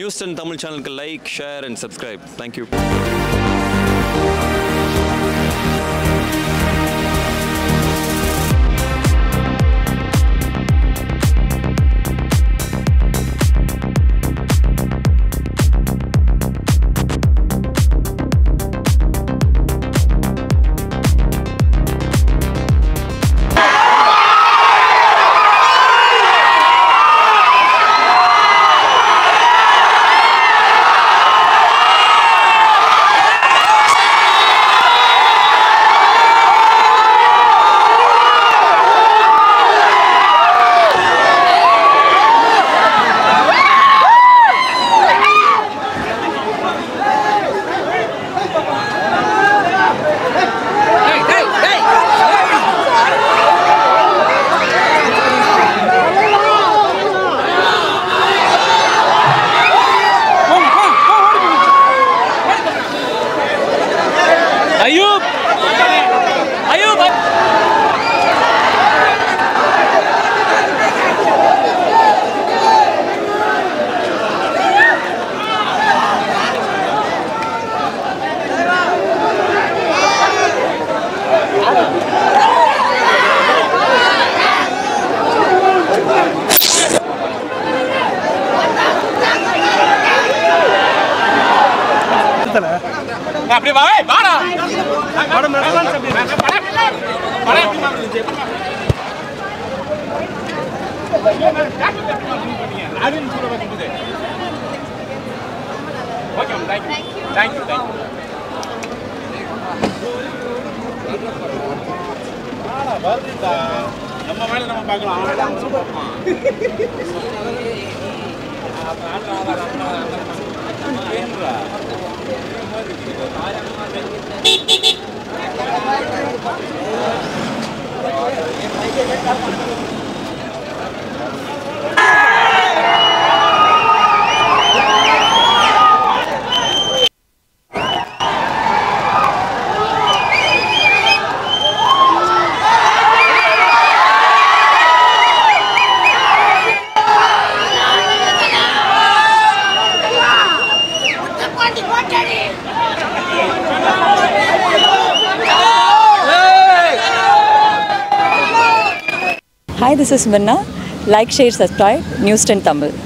News ten Tamil சேனலுக்கு like share and subscribe thank you Ayub! Ayub! அப்படியே வா ஏய், வாடா okay thank you thank you thank you நம்ம வேலை நம்ம பார்க்கலாம் அவன் வேலை அவன் பார்ப்பான் Hi, this is Minna. Like, share, subscribe. News 10 Tamil.